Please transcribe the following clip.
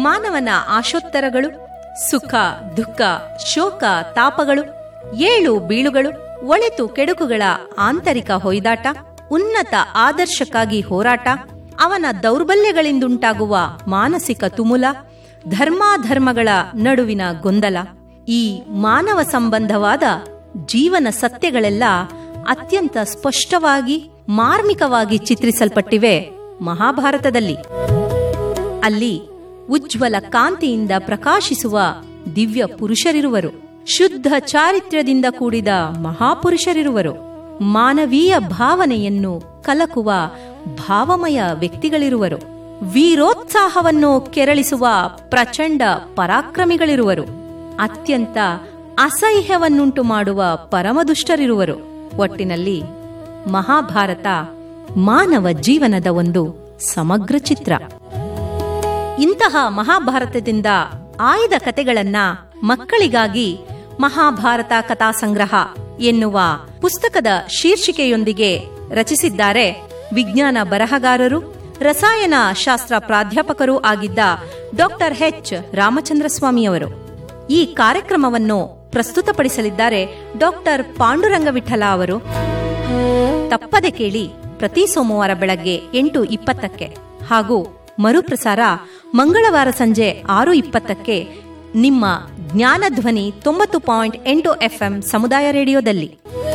ಮಾನವನ ಆಶೋತ್ತರಗಳು ಸುಖ ದುಃಖ ಶೋಕ ತಾಪಗಳು ಏಳು ಬೀಳುಗಳು ಒಳಿತು ಕೆಡುಕುಗಳ ಆಂತರಿಕ ಹೊಯ್ದಾಟ ಉನ್ನತ ಆದರ್ಶಕ್ಕಾಗಿ ಹೋರಾಟ ಅವನ ದೌರ್ಬಲ್ಯಗಳಿಂದುಂಟಾಗುವ ಮಾನಸಿಕ ತುಮುಲ ಧರ್ಮಾಧರ್ಮಗಳ ನಡುವಿನ ಗೊಂದಲ ಈ ಮಾನವ ಸಂಬಂಧವಾದ ಜೀವನ ಸತ್ಯಗಳೆಲ್ಲ ಅತ್ಯಂತ ಸ್ಪಷ್ಟವಾಗಿ ಮಾರ್ಮಿಕವಾಗಿ ಚಿತ್ರಿಸಲ್ಪಟ್ಟಿವೆ ಮಹಾಭಾರತದಲ್ಲಿ ಅಲ್ಲಿ ಉಜ್ವಲ ಕಾಂತಿಯಿಂದ ಪ್ರಕಾಶಿಸುವ ದಿವ್ಯ ಪುರುಷರಿರುವರು ಶುದ್ಧ ಚಾರಿತ್ರ್ಯದಿಂದ ಕೂಡಿದ ಮಹಾಪುರುಷರಿರುವರು ಮಾನವೀಯ ಭಾವನೆಯನ್ನು ಕಲಕುವ ಭಾವಮಯ ವ್ಯಕ್ತಿಗಳಿರುವರು ವೀರೋತ್ಸಾಹವನ್ನು ಕೆರಳಿಸುವ ಪ್ರಚಂಡ ಪರಾಕ್ರಮಿಗಳಿರುವರು ಅತ್ಯಂತ ಅಸಹ್ಯವನ್ನುಂಟು ಮಾಡುವ ಪರಮದುಷ್ಟರಿರುವರು ಒಟ್ಟಿನಲ್ಲಿ ಮಹಾಭಾರತ ಮಾನವ ಜೀವನದ ಒಂದು ಸಮಗ್ರ ಚಿತ್ರ ಇಂತಹ ಮಹಾಭಾರತದಿಂದ ಆಯ್ದ ಕತೆಗಳನ್ನ ಮಕ್ಕಳಿಗಾಗಿ ಮಹಾಭಾರತ ಕಥಾಸಂಗ್ರಹ ಎನ್ನುವ ಪುಸ್ತಕದ ಶೀರ್ಷಿಕೆಯೊಂದಿಗೆ ರಚಿಸಿದ್ದಾರೆ ವಿಜ್ಞಾನ ಬರಹಗಾರರು ರಸಾಯನ ಶಾಸ್ತ್ರ ಪ್ರಾಧ್ಯಾಪಕರೂ ಆಗಿದ್ದ ಡಾಕ್ಟರ್ ಎಚ್ ರಾಮಚಂದ್ರ ಸ್ವಾಮಿಯವರು ಈ ಕಾರ್ಯಕ್ರಮವನ್ನು ಪ್ರಸ್ತುತಪಡಿಸಲಿದ್ದಾರೆ ಡಾಕ್ಟರ್ ಪಾಂಡುರಂಗವಿಠಲ ಅವರು ತಪ್ಪದೆ ಕೇಳಿ ಪ್ರತಿ ಸೋಮವಾರ ಬೆಳಗ್ಗೆ ಎಂಟು ಇಪ್ಪತ್ತಕ್ಕೆ ಹಾಗೂ ಮರುಪ್ರಸಾರ ಮಂಗಳವಾರ ಸಂಜೆ ಆರು ಇಪ್ಪತ್ತಕ್ಕೆ ನಿಮ್ಮ ಜ್ಞಾನಧ್ವನಿ ತೊಂಬತ್ತು ಪಾಯಿಂಟ್ ಎಂಟು ಎಫ್ಎಂ ಸಮುದಾಯ ರೇಡಿಯೋದಲ್ಲಿ